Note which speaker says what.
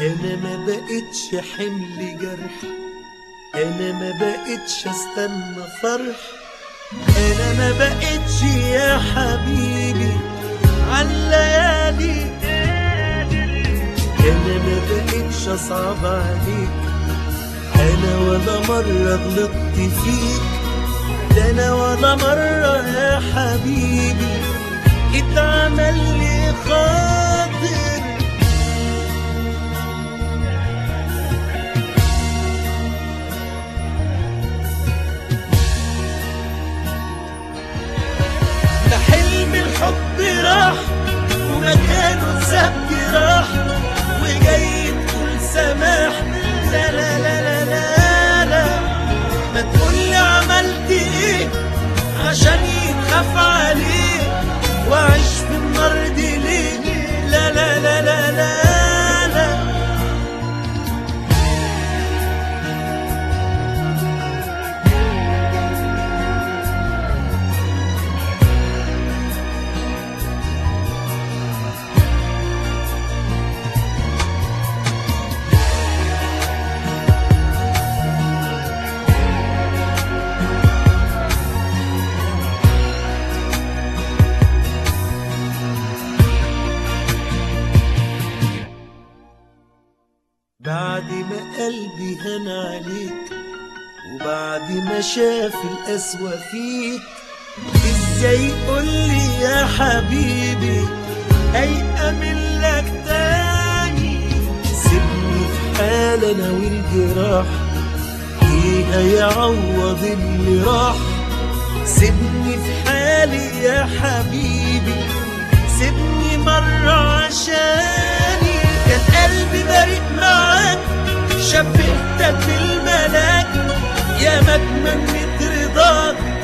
Speaker 1: انا ما بقتش حمل جرح انا ما بقتش استنى فرح انا ما بقتش يا حبيبي عالليالي انا ما بقتش اصعب عليك انا ولا مرة غلطت فيك ده انا ولا مرة يا حبيبي اتعمل لي خاطر ده حلم الحب راح ومكانه ساب جراح وجاي تقول سماح لا لا لا لا لا لا ما تقولي عملت ايه عشان يتخاف عليه واعيش في النار دي ليه لا لا لا لا لا لا بعد ما قلبي هان عليك وبعد ما شاف القسوة فيك ازاي قولي يا حبيبي هيأمن لك تاني سيبني في حال انا والجراح ايه هيعوض اللي راح سيبني في حالي يا حبيبي سيبني مرة عشاني كان قلبي بريء معاك شبهتك بالملاك يا ما اتمنيت رضاك